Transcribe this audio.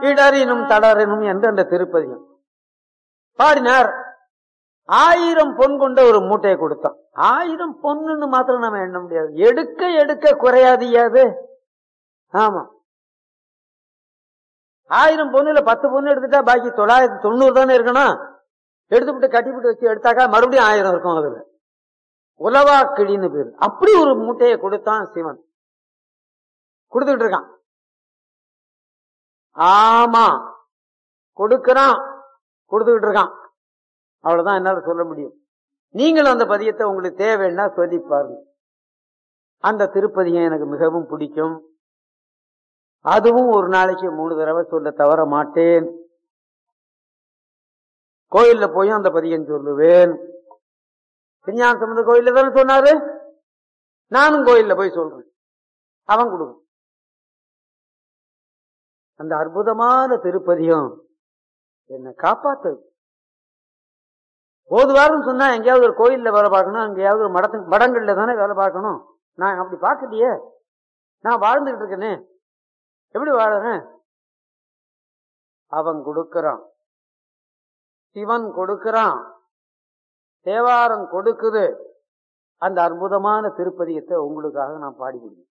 இடரினும் தளரினும் என்று அந்த திருப்பதியும் பாடினார் ஆயிரம் பொன் கொண்ட ஒரு மூட்டையை கொடுத்தான் ஆயிரம் பொண்ணுன்னு மாத்திரம் நம்ம எண்ண முடியாது எடுக்க எடுக்க குறையாதியாது ஆமா ஆயிரம் பொண்ணுல பத்து பொண்ணு எடுத்துட்டா பாக்கி தொள்ளாயிரத்தி தொண்ணூறு தானே இருக்கணும் எடுத்துவிட்டு கட்டிவிட்டு வச்சு எடுத்தாக்கா மறுபடியும் ஆயிரம் இருக்கும் அதுல உலவா கிளின்னு பேரு அப்படி ஒரு மூட்டையை கொடுத்தான் சிவன் கொடுத்துக்கிட்டு இருக்கான் ஆமா கொடுக்கறான் கொடுத்துக்கிட்டு இருக்கான் அவ்வளவுதான் என்னால சொல்ல முடியும் நீங்களும் அந்த பதியத்தை உங்களுக்கு தேவைன்னா சொல்லி பாருங்க அந்த திருப்பதியம் எனக்கு மிகவும் பிடிக்கும் அதுவும் ஒரு நாளைக்கு மூணு தடவை சொல்ல தவற மாட்டேன் கோயில்ல போய் அந்த பதியம் சொல்லுவேன் விஞ்ஞான சம்பந்த கோயில்ல தானே சொன்னாரு நானும் கோயில்ல போய் சொல்றேன் அவன் கொடுக்கும் அந்த அற்புதமான திருப்பதியம் என்னை காப்பாத்து ஓதுவாருன்னு சொன்னா எங்கேயாவது ஒரு கோயில்ல வேலை பார்க்கணும் எங்கேயாவது ஒரு மடத்து மடங்கள்ல தானே வேலை பார்க்கணும் நான் அப்படி பார்க்கலையே நான் வாழ்ந்துகிட்டு இருக்கேனே எப்படி வாழறேன் அவன் கொடுக்கறான் சிவன் கொடுக்கறான் தேவாரம் கொடுக்குது அந்த அற்புதமான திருப்பதியத்தை உங்களுக்காக நான் பாடி முடியும்